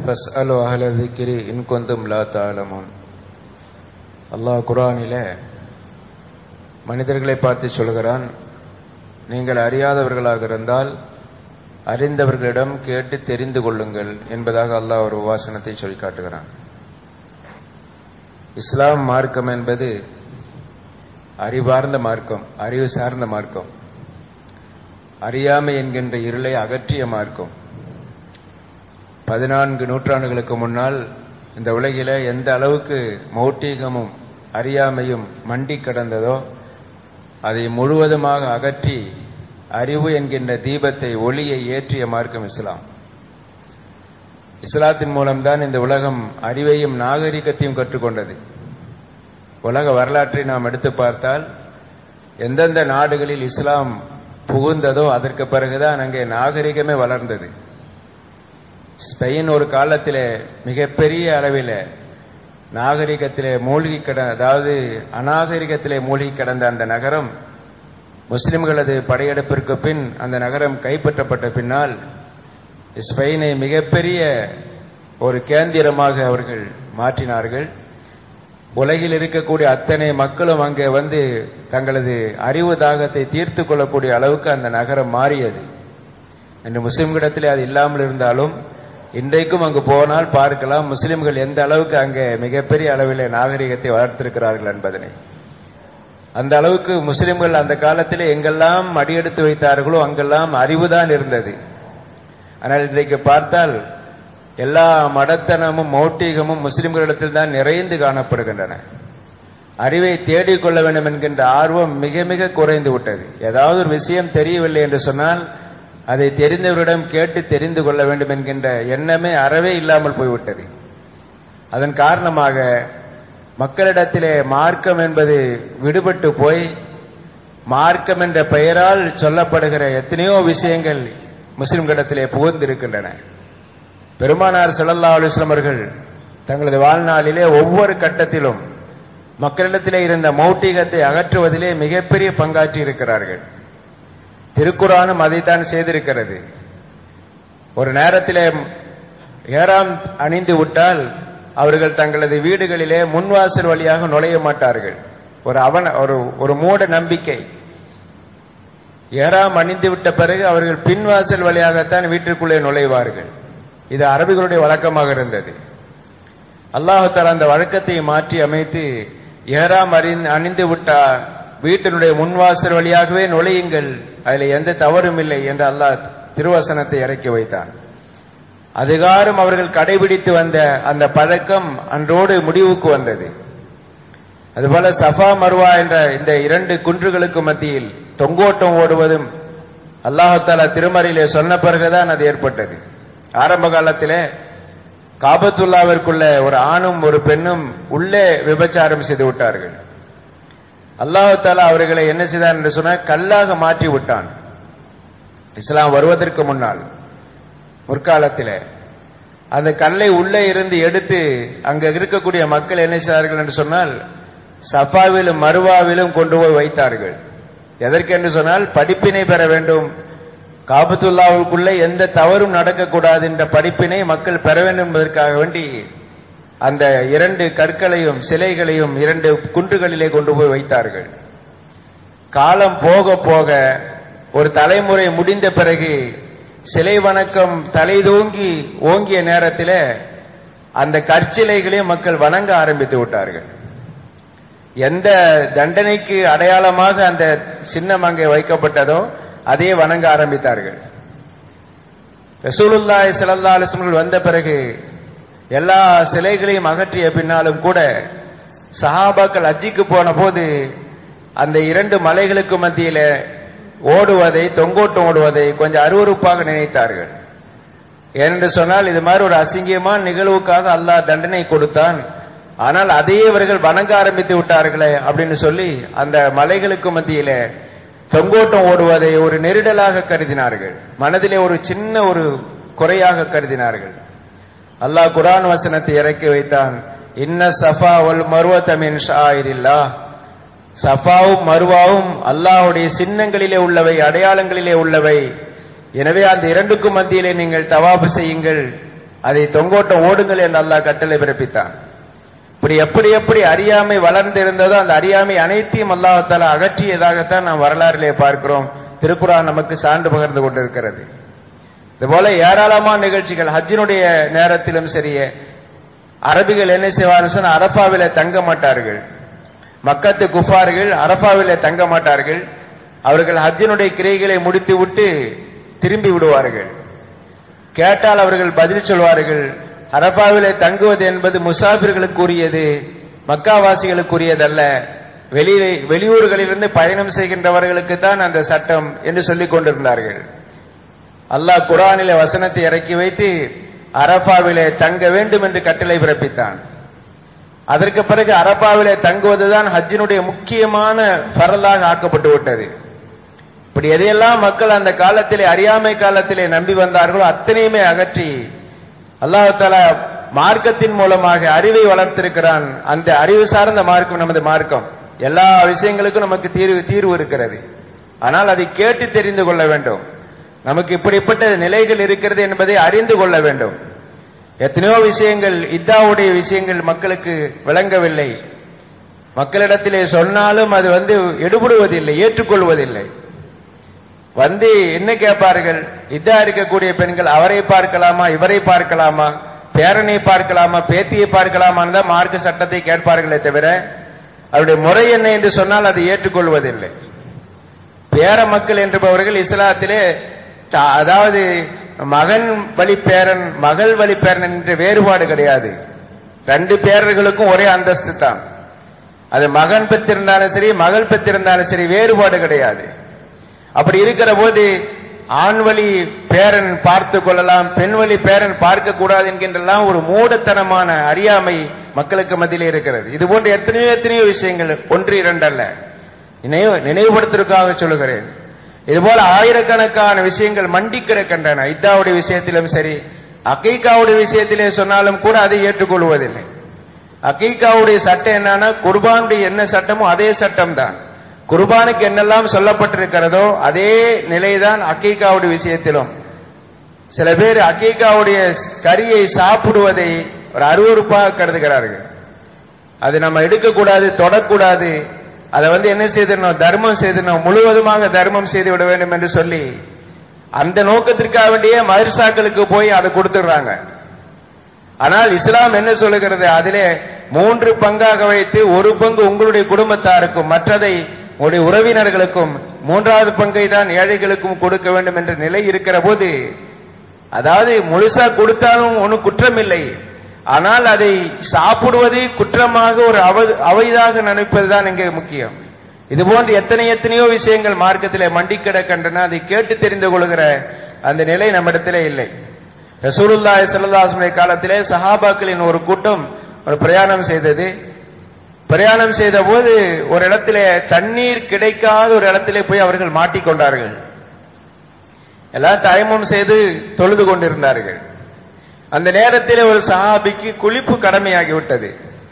ஃபஸ்அலு அஹ்ல திக்ரி இன் குந்தும் லா தஅலமுன் அல்லாஹ் குர்ஆனிலே மனிதர்களை பார்த்து சொல்கிறான் நீங்கள் அறியாதவர்களாக இருந்தால் அறிந்தவர்களிடம் கேட்டு தெரிந்து கொள்ளுங்கள் என்பதாக அல்லாஹ் ஒரு வாசனத்தை சொல்லி காட்டுகிறான் இஸ்லாம் மார்க்கம் என்பது அறிவார்ந்த மார்க்கம் அறிவு சார்ந்த மார்க்கம் அறியாமை என்கின்ற இருளை அகற்றிய மார்க்கம் பதினான்கு நூற்றாண்டுகளுக்கு முன்னால் இந்த உலகில எந்த அளவுக்கு மௌட்டீகமும் அறியாமையும் மண்டி கடந்ததோ அதை முழுவதுமாக அகற்றி அறிவு என்கின்ற தீபத்தை ஒளியை ஏற்றிய மார்க்கம் இஸ்லாம் இஸ்லாத்தின் மூலம்தான் இந்த உலகம் அறிவையும் நாகரிகத்தையும் கற்றுக்கொண்டது உலக வரலாற்றை நாம் எடுத்து பார்த்தால் எந்தெந்த நாடுகளில் இஸ்லாம் புகுந்ததோ அதற்கு பிறகுதான் அங்கே நாகரிகமே வளர்ந்தது ஸ்பெயின் ஒரு காலத்திலே மிகப்பெரிய அளவில் நாகரிகத்திலே மூழ்கி கிட அதாவது அநாகரிகத்திலே மூழ்கி கிடந்த அந்த நகரம் முஸ்லிம்களது படையெடுப்பிற்கு பின் அந்த நகரம் கைப்பற்றப்பட்ட பின்னால் ஸ்பெயினை மிகப்பெரிய ஒரு கேந்திரமாக அவர்கள் மாற்றினார்கள் உலகில் இருக்கக்கூடிய அத்தனை மக்களும் அங்கே வந்து தங்களது அறிவு தாகத்தை தீர்த்து கொள்ளக்கூடிய அளவுக்கு அந்த நகரம் மாறியது இன்று முஸ்லிம்களிடத்தில் அது இல்லாமல் இருந்தாலும் இன்றைக்கும் அங்கு போனால் பார்க்கலாம் முஸ்லிம்கள் எந்த அளவுக்கு அங்கே மிகப்பெரிய அளவில் நாகரிகத்தை வளர்த்திருக்கிறார்கள் என்பதனை அந்த அளவுக்கு முஸ்லிம்கள் அந்த காலத்தில் எங்கெல்லாம் அடியெடுத்து வைத்தார்களோ அங்கெல்லாம் அறிவுதான் இருந்தது ஆனால் இன்றைக்கு பார்த்தால் எல்லா மடத்தனமும் மௌட்டிகமும் முஸ்லிம்களிடத்தில் தான் நிறைந்து காணப்படுகின்றன அறிவை தேடிக்கொள்ள வேண்டும் என்கின்ற ஆர்வம் மிக மிக குறைந்து விட்டது ஏதாவது ஒரு விஷயம் தெரியவில்லை என்று சொன்னால் அதை தெரிந்தவரிடம் கேட்டு தெரிந்து கொள்ள வேண்டும் என்கின்ற எண்ணமே அறவே இல்லாமல் போய்விட்டது அதன் காரணமாக மக்களிடத்திலே மார்க்கம் என்பது விடுபட்டு போய் மார்க்கம் என்ற பெயரால் சொல்லப்படுகிற எத்தனையோ விஷயங்கள் முஸ்லிம்களிடத்திலே புகுந்திருக்கின்றன பெருமானார் செல்லல்லா அலுவலம் அவர்கள் தங்களது வாழ்நாளிலே ஒவ்வொரு கட்டத்திலும் மக்களிடத்திலே இருந்த மௌட்டிகத்தை அகற்றுவதிலே மிகப்பெரிய பங்காற்றி இருக்கிறார்கள் திருக்குறானும் அதைத்தான் செய்திருக்கிறது ஒரு நேரத்திலே ஏறாம் அணிந்து விட்டால் அவர்கள் தங்களது வீடுகளிலே முன்வாசல் வழியாக நுழைய மாட்டார்கள் ஒரு அவன ஒரு ஒரு மூட நம்பிக்கை ஏறாம் அணிந்து விட்ட பிறகு அவர்கள் பின்வாசல் வழியாகத்தான் வீட்டிற்குள்ளே நுழைவார்கள் இது அரபிகளுடைய வழக்கமாக இருந்தது அல்லாஹால அந்த வழக்கத்தை மாற்றி அமைத்து ஏறாம் அறிந்து அணிந்து விட்டால் வீட்டினுடைய முன்வாசல் வழியாகவே நுழையுங்கள் அதில் எந்த தவறும் இல்லை என்று அல்லாஹ் திருவசனத்தை இறக்கி வைத்தான் அதிகாரம் அவர்கள் கடைபிடித்து வந்த அந்த பழக்கம் அன்றோடு முடிவுக்கு வந்தது அதுபோல சஃபா மருவா என்ற இந்த இரண்டு குன்றுகளுக்கு மத்தியில் தொங்கோட்டம் ஓடுவதும் அல்லாஹாலா திருமறையிலே சொன்ன பிறகுதான் அது ஏற்பட்டது ஆரம்ப காலத்திலே காபத்துல்லாவிற்குள்ள ஒரு ஆணும் ஒரு பெண்ணும் உள்ளே விபச்சாரம் செய்து விட்டார்கள் அல்லாஹாலா அவர்களை என்ன செய்தான் என்று சொன்னால் கல்லாக மாற்றி விட்டான் இஸ்லாம் வருவதற்கு முன்னால் முற்காலத்தில் அந்த கல்லை உள்ளே இருந்து எடுத்து அங்க இருக்கக்கூடிய மக்கள் என்ன செய்தார்கள் என்று சொன்னால் சஃபாவிலும் மருவாவிலும் கொண்டு போய் வைத்தார்கள் எதற்கென்று சொன்னால் படிப்பினை பெற வேண்டும் காபத்துல்லாவுக்குள்ளே எந்த தவறும் நடக்கக்கூடாது என்ற படிப்பினை மக்கள் பெற வேண்டும் என்பதற்காக வேண்டி அந்த இரண்டு கற்களையும் சிலைகளையும் இரண்டு குன்றுகளிலே கொண்டு போய் வைத்தார்கள் காலம் போக போக ஒரு தலைமுறை முடிந்த பிறகு சிலை வணக்கம் தலைதூங்கி ஓங்கிய நேரத்தில் அந்த கற்சிலைகளையும் மக்கள் வணங்க ஆரம்பித்து விட்டார்கள் எந்த தண்டனைக்கு அடையாளமாக அந்த சின்னம் அங்கே வைக்கப்பட்டதோ அதே வணங்க ஆரம்பித்தார்கள் ரசூலுல்லாய் சல்லா அலிஸ்மர்கள் வந்த பிறகு எல்லா சிலைகளையும் அகற்றிய பின்னாலும் கூட சஹாபாக்கள் அஜிக்கு போன போது அந்த இரண்டு மலைகளுக்கு மத்தியில ஓடுவதை தொங்கோட்டம் ஓடுவதை கொஞ்சம் அருவறுப்பாக நினைத்தார்கள் ஏனென்று சொன்னால் இது மாதிரி ஒரு அசிங்கமான நிகழ்வுக்காக அல்லாஹ் தண்டனை கொடுத்தான் ஆனால் அதையே இவர்கள் வணங்க ஆரம்பித்து விட்டார்களே அப்படின்னு சொல்லி அந்த மலைகளுக்கு மத்தியில தொங்கோட்டம் ஓடுவதை ஒரு நெருடலாக கருதினார்கள் மனதிலே ஒரு சின்ன ஒரு குறையாக கருதினார்கள் அல்லாஹ் குரான் வசனத்தை இறக்கி வைத்தான் இன்ன சஃபா வல் மருவத்தமின் ஷாயிரில்லா சஃபாவும் மருவாவும் அல்லாஹ்வுடைய சின்னங்களிலே உள்ளவை அடையாளங்களிலே உள்ளவை எனவே அந்த இரண்டுக்கும் மத்தியிலே நீங்கள் தவாபு செய்யுங்கள் அதை தொங்கோட்டம் ஓடுங்கள் என்று அல்லாஹ் கட்டளை பிறப்பித்தான் இப்படி எப்படி எப்படி அறியாமை வளர்ந்து இருந்ததோ அந்த அறியாமை அனைத்தையும் அல்லாஹால அகற்றியதாகத்தான் நாம் வரலாறிலே பார்க்கிறோம் திருக்குறான் நமக்கு சான்று பகிர்ந்து கொண்டிருக்கிறது இதுபோல ஏராளமான நிகழ்ச்சிகள் ஹஜ்ஜினுடைய நேரத்திலும் சரியே அரபிகள் என்ன செய்வார்கள் சொன்ன அரபாவில தங்க மாட்டார்கள் மக்கத்து குஃபார்கள் அரபாவில தங்க மாட்டார்கள் அவர்கள் ஹஜ்ஜினுடைய கிரைகளை முடித்து விட்டு திரும்பி விடுவார்கள் கேட்டால் அவர்கள் பதில் சொல்வார்கள் அரபாவிலே தங்குவது என்பது முசாபிர்களுக்குரியது மக்காவாசிகளுக்குரியதல்ல வெளி வெளியூர்களிலிருந்து பயணம் செய்கின்றவர்களுக்கு தான் அந்த சட்டம் என்று சொல்லிக் கொண்டிருந்தார்கள் அல்லாஹ் குரானிலே வசனத்தை இறக்கி வைத்து அரபாவிலே தங்க வேண்டும் என்று கட்டளை பிறப்பித்தான் அதற்கு பிறகு அரபாவிலே தங்குவதுதான் ஹஜ்ஜினுடைய முக்கியமான பரலாக ஆக்கப்பட்டு விட்டது இப்படி எதையெல்லாம் மக்கள் அந்த காலத்திலே அறியாமை காலத்திலே நம்பி வந்தார்களோ அத்தனையுமே அகற்றி அல்லாஹால மார்க்கத்தின் மூலமாக அறிவை வளர்த்திருக்கிறான் அந்த அறிவு சார்ந்த மார்க்கம் நமது மார்க்கம் எல்லா விஷயங்களுக்கும் நமக்கு தீர்வு தீர்வு இருக்கிறது ஆனால் அதை கேட்டு தெரிந்து கொள்ள வேண்டும் நமக்கு இப்படிப்பட்ட நிலைகள் இருக்கிறது என்பதை அறிந்து கொள்ள வேண்டும் எத்தனையோ விஷயங்கள் இத்தாவுடைய விஷயங்கள் மக்களுக்கு விளங்கவில்லை மக்களிடத்திலே சொன்னாலும் அது வந்து எடுபடுவதில்லை ஏற்றுக்கொள்வதில்லை வந்து என்ன கேட்பார்கள் இதா இருக்கக்கூடிய பெண்கள் அவரை பார்க்கலாமா இவரை பார்க்கலாமா பேரனை பார்க்கலாமா பேத்தியை பார்க்கலாமான்னு தான் மார்க்க சட்டத்தை கேட்பார்களே தவிர அவருடைய முறை என்ன என்று சொன்னால் அதை ஏற்றுக்கொள்வதில்லை பேர மக்கள் என்பவர்கள் இஸ்லாத்திலே அதாவது மகன் வழி பேரன் மகள் வழி பேரன் என்ற வேறுபாடு கிடையாது ரெண்டு பேரர்களுக்கும் ஒரே அந்தஸ்து தான் அது மகன் பெற்றிருந்தாலும் சரி மகள் பெற்றிருந்தாலும் சரி வேறுபாடு கிடையாது அப்படி இருக்கிற போது ஆண் வழி பேரன் பார்த்து கொள்ளலாம் பெண் வழி பேரன் பார்க்க கூடாது என்கின்றலாம் ஒரு மூடத்தனமான அறியாமை மக்களுக்கு மத்தியிலே இருக்கிறது இது போன்ற எத்தனையோ எத்தனையோ விஷயங்கள் ஒன்று இரண்டு அல்ல நினைவு நினைவுபடுத்துவதற்காக சொல்லுகிறேன் இதுபோல ஆயிரக்கணக்கான விஷயங்கள் மண்டி கிடக்கின்றன இத்தாவுடைய விஷயத்திலும் சரி அகைக்காவுடைய விஷயத்திலே சொன்னாலும் கூட அதை ஏற்றுக்கொள்வதில்லை அகைக்காவுடைய சட்டம் என்னன்னா குர்பானுடைய என்ன சட்டமோ அதே சட்டம் தான் குர்பானுக்கு என்னெல்லாம் சொல்லப்பட்டிருக்கிறதோ அதே நிலைதான் அக்கீகாவுடைய விஷயத்திலும் சில பேர் அக்கீகாவுடைய கரியை சாப்பிடுவதை ஒரு அருவறுப்பாக கருதுகிறார்கள் அது நம்ம எடுக்கக்கூடாது தொடக்கூடாது அதை வந்து என்ன செய்திடணும் தர்மம் செய்திடணும் முழுவதுமாக தர்மம் செய்து விட வேண்டும் என்று சொல்லி அந்த நோக்கத்திற்காக வேண்டிய மதர்சாக்களுக்கு போய் அதை கொடுத்துடுறாங்க ஆனால் இஸ்லாம் என்ன சொல்லுகிறது அதிலே மூன்று பங்காக வைத்து ஒரு பங்கு உங்களுடைய குடும்பத்தாருக்கும் மற்றதை உங்களுடைய உறவினர்களுக்கும் மூன்றாவது பங்கை தான் ஏழைகளுக்கும் கொடுக்க வேண்டும் என்ற நிலை இருக்கிற போது அதாவது முழுசா கொடுத்தாலும் ஒன்றும் குற்றம் இல்லை ஆனால் அதை சாப்பிடுவது குற்றமாக ஒரு அவைதாக நினைப்பதுதான் இங்கே முக்கியம் இது போன்று எத்தனை எத்தனையோ விஷயங்கள் மார்க்கத்திலே மண்டி கிடக்கின்றன அதை கேட்டு தெரிந்து கொள்கிற அந்த நிலை நம்மிடத்திலே இல்லை ரசூலுல்லாய் சல்லாஹுடைய காலத்திலே சஹாபாக்களின் ஒரு கூட்டம் ஒரு பிரயாணம் செய்தது பிரயாணம் செய்த போது ஒரு இடத்திலே தண்ணீர் கிடைக்காத ஒரு இடத்திலே போய் அவர்கள் மாட்டிக்கொண்டார்கள் எல்லாம் தயமம் செய்து தொழுது கொண்டிருந்தார்கள் அந்த நேரத்தில் ஒரு சஹாபிக்கு குளிப்பு கடமையாகிவிட்டது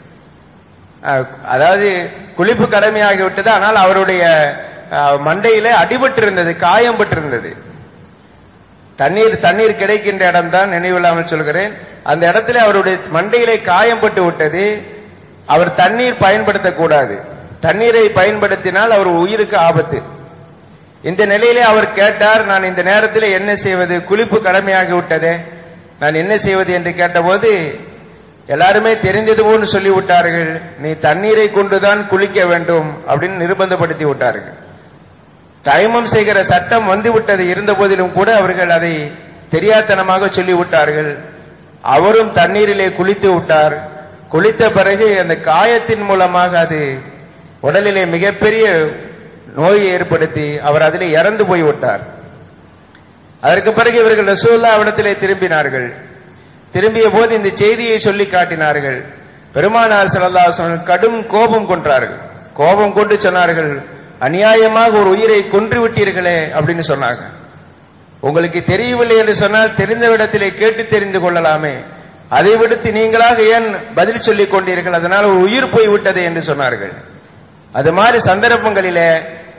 அதாவது குளிப்பு கடமையாகிவிட்டது ஆனால் அவருடைய மண்டையில அடிபட்டு இருந்தது காயம் பட்டிருந்தது தண்ணீர் தண்ணீர் கிடைக்கின்ற இடம் தான் நினைவில்லாமல் சொல்கிறேன் அந்த இடத்துல அவருடைய மண்டையிலே காயம் பட்டு விட்டது அவர் தண்ணீர் பயன்படுத்தக்கூடாது தண்ணீரை பயன்படுத்தினால் அவர் உயிருக்கு ஆபத்து இந்த நிலையிலே அவர் கேட்டார் நான் இந்த நேரத்தில் என்ன செய்வது குளிப்பு கடமையாகி விட்டதே நான் என்ன செய்வது என்று கேட்டபோது எல்லாருமே தெரிந்தது போன்று சொல்லிவிட்டார்கள் நீ தண்ணீரை கொண்டுதான் குளிக்க வேண்டும் அப்படின்னு நிர்பந்தப்படுத்தி விட்டார்கள் டைமம் செய்கிற சட்டம் வந்துவிட்டது இருந்த போதிலும் கூட அவர்கள் அதை தெரியாத்தனமாக சொல்லிவிட்டார்கள் அவரும் தண்ணீரிலே குளித்து விட்டார் குளித்த பிறகு அந்த காயத்தின் மூலமாக அது உடலிலே மிகப்பெரிய நோயை ஏற்படுத்தி அவர் அதிலே இறந்து போய் விட்டார் அதற்கு பிறகு இவர்கள் ரசூல்லா அவடத்திலே திரும்பினார்கள் திரும்பிய போது இந்த செய்தியை சொல்லி காட்டினார்கள் பெருமானார் சல்லாஹன் கடும் கோபம் கொன்றார்கள் கோபம் கொண்டு சொன்னார்கள் அநியாயமாக ஒரு உயிரை கொன்று விட்டீர்களே அப்படின்னு சொன்னாங்க உங்களுக்கு தெரியவில்லை என்று சொன்னால் தெரிந்த விடத்திலே கேட்டு தெரிந்து கொள்ளலாமே அதை விடுத்து நீங்களாக ஏன் பதில் சொல்லிக் கொண்டீர்கள் அதனால் ஒரு உயிர் போய் விட்டது என்று சொன்னார்கள் அது மாதிரி சந்தர்ப்பங்களிலே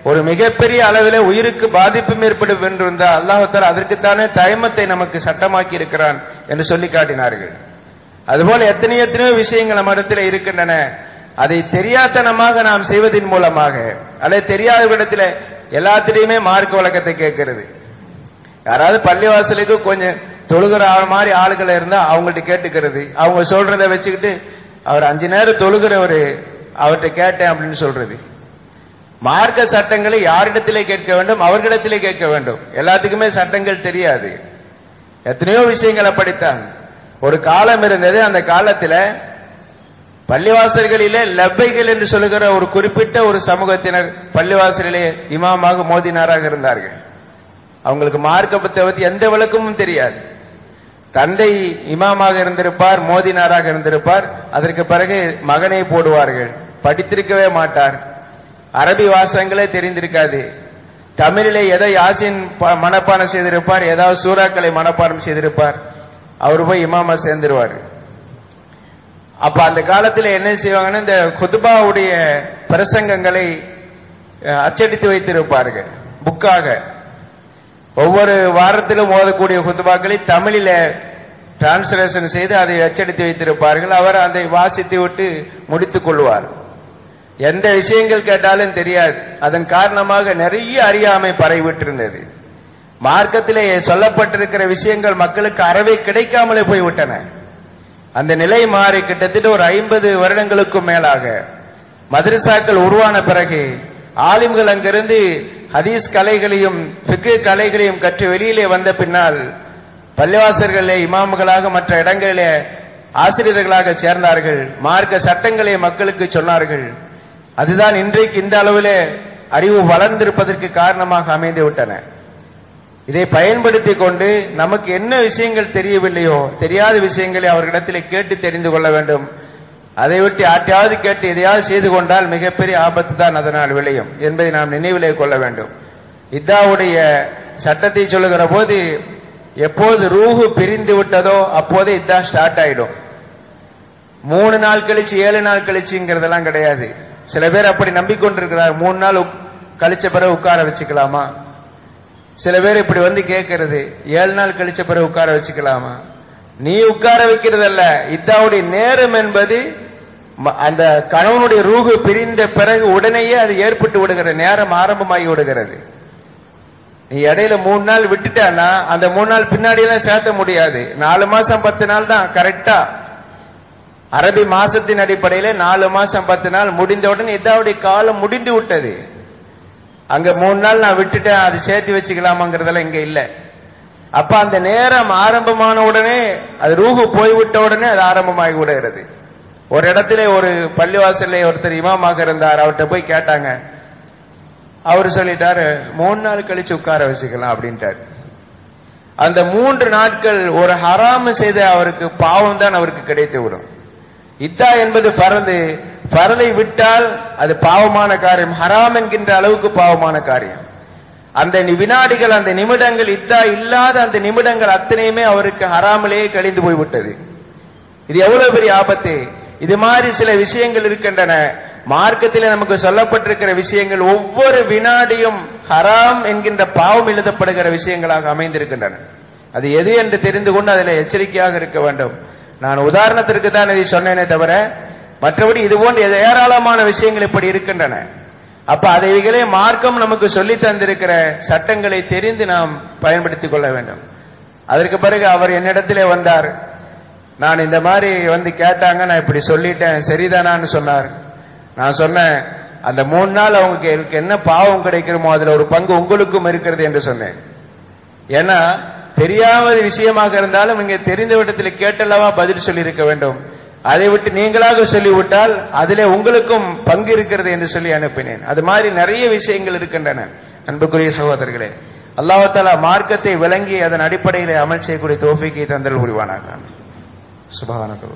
ஒரு மிகப்பெரிய அளவில் உயிருக்கு பாதிப்பும் ஏற்படும் என்று இருந்தால் அல்லாஹால அதற்குத்தானே தயமத்தை நமக்கு சட்டமாக்கி இருக்கிறான் என்று சொல்லி காட்டினார்கள் அதுபோல எத்தனை எத்தனையோ விஷயங்கள் நம்ம இடத்துல இருக்கின்றன அதை தெரியாதனமாக நாம் செய்வதன் மூலமாக அல்லது தெரியாத இடத்துல எல்லாத்திலையுமே மார்க்க வழக்கத்தை கேட்கிறது யாராவது பள்ளிவாசலுக்கு கொஞ்சம் தொழுகிற ஆள் மாதிரி ஆளுகள் இருந்தா அவங்கள்ட்ட கேட்டுக்கிறது அவங்க சொல்றதை வச்சுக்கிட்டு அவர் அஞ்சு நேரம் தொழுகிறவர் அவர்கிட்ட கேட்டேன் அப்படின்னு சொல்றது மார்க்க சட்டங்களை யாரிடத்திலே கேட்க வேண்டும் அவர்களிடத்திலே கேட்க வேண்டும் எல்லாத்துக்குமே சட்டங்கள் தெரியாது எத்தனையோ விஷயங்களை படித்தான் ஒரு காலம் இருந்தது அந்த காலத்துல பள்ளிவாசல்களிலே லப்பைகள் என்று சொல்லுகிற ஒரு குறிப்பிட்ட ஒரு சமூகத்தினர் பள்ளிவாசலிலே இமாமாக மோதினாராக இருந்தார்கள் அவங்களுக்கு மார்க்கத்தை பத்தி எந்த விளக்கமும் தெரியாது தந்தை இமாமாக இருந்திருப்பார் மோதினாராக இருந்திருப்பார் அதற்கு பிறகு மகனை போடுவார்கள் படித்திருக்கவே மாட்டார் அரபி வாசகங்களே தெரிந்திருக்காது தமிழிலே எதை யாசின் மனப்பாடம் செய்திருப்பார் ஏதாவது சூறாக்களை மனப்பாடம் செய்திருப்பார் அவர் போய் இமாமா சேர்ந்துருவார் அப்ப அந்த காலத்துல என்ன செய்வாங்கன்னா இந்த குதுபாவுடைய பிரசங்கங்களை அச்சடித்து வைத்திருப்பார்கள் புக்காக ஒவ்வொரு வாரத்திலும் ஓதக்கூடிய குத்துபாக்களை தமிழில டிரான்ஸ்லேஷன் செய்து அதை அச்சடித்து வைத்திருப்பார்கள் அவர் அதை வாசித்து விட்டு முடித்துக் கொள்வார் எந்த விஷயங்கள் கேட்டாலும் தெரியாது அதன் காரணமாக நிறைய அறியாமை பரவிவிட்டிருந்தது மார்க்கத்திலே சொல்லப்பட்டிருக்கிற விஷயங்கள் மக்களுக்கு அறவே கிடைக்காமலே போய்விட்டன அந்த நிலை மாறி கிட்டத்தட்ட ஒரு ஐம்பது வருடங்களுக்கும் மேலாக மதரசாக்கள் உருவான பிறகு ஆலிம்கள் அங்கிருந்து ஹதீஸ் கலைகளையும் ஃபிக்கு கலைகளையும் கற்று வெளியிலே வந்த பின்னால் பள்ளிவாசர்களிலே இமாம்களாக மற்ற இடங்களிலே ஆசிரியர்களாக சேர்ந்தார்கள் மார்க்க சட்டங்களை மக்களுக்கு சொன்னார்கள் அதுதான் இன்றைக்கு இந்த அளவிலே அறிவு வளர்ந்திருப்பதற்கு காரணமாக அமைந்து விட்டன இதை பயன்படுத்தி கொண்டு நமக்கு என்ன விஷயங்கள் தெரியவில்லையோ தெரியாத விஷயங்களை அவர்களிடத்தில் கேட்டு தெரிந்து கொள்ள வேண்டும் அதை விட்டு யாற்றையாவது கேட்டு எதையாவது செய்து கொண்டால் மிகப்பெரிய ஆபத்து தான் அதனால் விளையும் என்பதை நாம் நினைவிலே கொள்ள வேண்டும் இத்தாவுடைய சட்டத்தை சொல்லுகிற போது எப்போது ரூஹு பிரிந்து விட்டதோ அப்போதே இதா ஸ்டார்ட் ஆயிடும் மூணு நாள் கழிச்சு ஏழு நாள் கழிச்சுங்கிறதெல்லாம் கிடையாது சில பேர் அப்படி நம்பிக்கொண்டிருக்கிறார் மூணு நாள் கழிச்ச பிறகு உட்கார வச்சுக்கலாமா சில பேர் இப்படி வந்து கேட்கறது ஏழு நாள் கழிச்ச பிறகு உட்கார வச்சுக்கலாமா நீ உட்கார வைக்கிறதல்ல இத்தாவுடைய நேரம் என்பது அந்த கணவனுடைய ரூகு பிரிந்த பிறகு உடனேயே அது ஏற்பட்டு விடுகிற நேரம் ஆரம்பமாகி விடுகிறது நீ இடையில மூணு நாள் விட்டுட்டானா அந்த மூணு நாள் பின்னாடி எல்லாம் சேர்த்த முடியாது நாலு மாசம் பத்து நாள் தான் கரெக்டா அரபி மாசத்தின் அடிப்படையில நாலு மாசம் பத்து நாள் முடிந்த உடனே இதாவுடைய காலம் முடிந்து விட்டது அங்க மூணு நாள் நான் விட்டுட்டேன் அது சேர்த்து வச்சுக்கலாமாங்கிறதெல்லாம் இங்க இல்ல அப்ப அந்த நேரம் ஆரம்பமான உடனே அது ரூஹு போய்விட்ட உடனே அது ஆரம்பமாகி விடுகிறது ஒரு இடத்துல ஒரு பள்ளிவாசல்ல ஒருத்தர் இமாமாக இருந்தார் அவர்கிட்ட போய் கேட்டாங்க அவர் சொல்லிட்டாரு மூணு நாள் கழிச்சு உட்கார வச்சுக்கலாம் அப்படின்ட்டார் அந்த மூன்று நாட்கள் ஒரு ஹராமு செய்த அவருக்கு பாவம் தான் அவருக்கு கிடைத்து விடும் இத்தா என்பது பரந்து பரலை விட்டால் அது பாவமான காரியம் ஹராம் என்கின்ற அளவுக்கு பாவமான காரியம் அந்த வினாடிகள் அந்த நிமிடங்கள் இத்தா இல்லாத அந்த நிமிடங்கள் அத்தனையுமே அவருக்கு ஹராமலேயே கழிந்து போய்விட்டது இது எவ்வளவு பெரிய ஆபத்து இது மாதிரி சில விஷயங்கள் இருக்கின்றன மார்க்கத்தில் நமக்கு சொல்லப்பட்டிருக்கிற விஷயங்கள் ஒவ்வொரு வினாடியும் ஹராம் என்கின்ற பாவம் எழுதப்படுகிற விஷயங்களாக அமைந்திருக்கின்றன அது எது என்று தெரிந்து கொண்டு அதில் எச்சரிக்கையாக இருக்க வேண்டும் நான் உதாரணத்திற்கு தான் இதை சொன்னேனே தவிர மற்றபடி இது போன்ற ஏராளமான விஷயங்கள் இப்படி இருக்கின்றன அப்ப அதைகளே மார்க்கம் நமக்கு சொல்லி தந்திருக்கிற சட்டங்களை தெரிந்து நாம் பயன்படுத்திக் கொள்ள வேண்டும் அதற்கு பிறகு அவர் என்னிடத்திலே வந்தார் நான் இந்த மாதிரி வந்து கேட்டாங்க நான் இப்படி சொல்லிட்டேன் சரிதானான்னு சொன்னார் நான் சொன்னேன் அந்த மூணு நாள் அவங்களுக்கு என்ன பாவம் கிடைக்கிறோமோ அதுல ஒரு பங்கு உங்களுக்கும் இருக்கிறது என்று சொன்னேன் ஏன்னா தெரியாத விஷயமாக இருந்தாலும் நீங்க தெரிந்த விடத்தில் கேட்டல்லவா பதில் சொல்லி இருக்க வேண்டும் அதை விட்டு நீங்களாக சொல்லிவிட்டால் அதிலே உங்களுக்கும் பங்கு இருக்கிறது என்று சொல்லி அனுப்பினேன் அது மாதிரி நிறைய விஷயங்கள் இருக்கின்றன அன்புக்குரிய சகோதரர்களே அல்லாஹாலா மார்க்கத்தை விளங்கி அதன் அடிப்படையில் அமல் செய்யக்கூடிய தோஃபிக்கு தந்தல் புரிவானாக சுபகானத்தில்